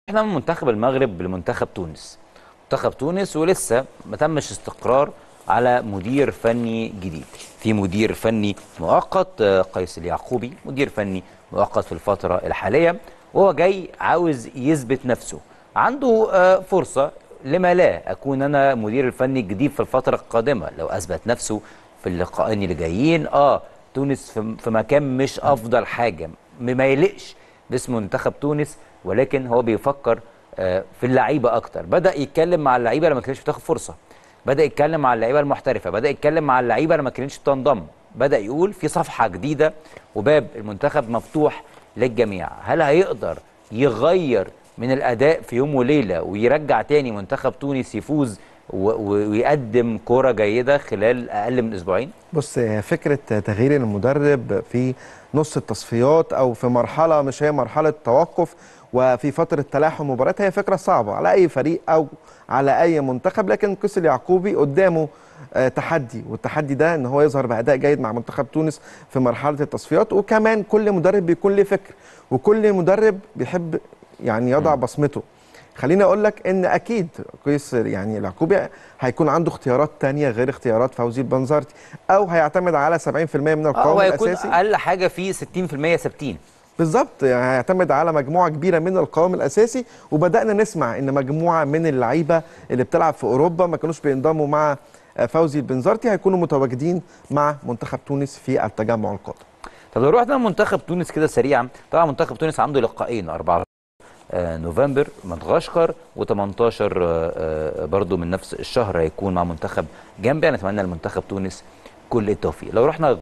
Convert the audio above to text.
احنا من منتخب المغرب لمنتخب تونس منتخب تونس ولسه ما تمش استقرار على مدير فني جديد في مدير فني مؤقت آه، قيس اليعقوبي مدير فني مؤقت في الفترة الحالية وهو جاي عاوز يثبت نفسه عنده آه، فرصة لما لا أكون أنا مدير الفني الجديد في الفترة القادمة لو أثبت نفسه في اللقاءين اللي جايين اه تونس في في مكان مش أفضل حاجة م- ما يليقش باسم منتخب تونس ولكن هو بيفكر آه، في اللعيبه اكتر بدا يتكلم مع اللعيبه لما كانتش بتاخد فرصه بدا يتكلم مع اللعيبه المحترفه بدا يتكلم مع اللعيبه لما كانتش بتنضم بدا يقول في صفحه جديده وباب المنتخب مفتوح للجميع هل هيقدر يغير من الاداء في يوم وليله ويرجع تاني منتخب تونس يفوز و- و- ويقدم كوره جيده خلال اقل من اسبوعين بص هي فكرة تغيير المدرب في نص التصفيات أو في مرحلة مش هي مرحلة توقف وفي فترة تلاحم مباريات هي فكرة صعبة على أي فريق أو على أي منتخب لكن قيس اليعقوبي قدامه آه، تحدي والتحدي ده ان هو يظهر باداء جيد مع منتخب تونس في مرحله التصفيات وكمان كل مدرب بيكون له فكر وكل مدرب بيحب يعني يضع بصمته خليني اقول لك ان اكيد قيس يعني العقوبي هيكون عنده اختيارات تانية غير اختيارات فوزي البنزرتي او هيعتمد على 70% من اه القوام وهيكون الاساسي اقل حاجه فيه 60% ثابتين بالظبط يعني هيعتمد على مجموعه كبيره من القوام الاساسي وبدانا نسمع ان مجموعه من اللعيبه اللي بتلعب في اوروبا ما كانوش بينضموا مع آه، فوزي البنزرتي هيكونوا متواجدين مع منتخب تونس في التجمع القادم طب لو رحنا منتخب تونس كده سريعا طبعا منتخب تونس عنده لقاءين 4 آه، نوفمبر مدغشقر و18 برضو من نفس الشهر هيكون مع منتخب جامبيا نتمنى لمنتخب تونس كل التوفيق لو رحنا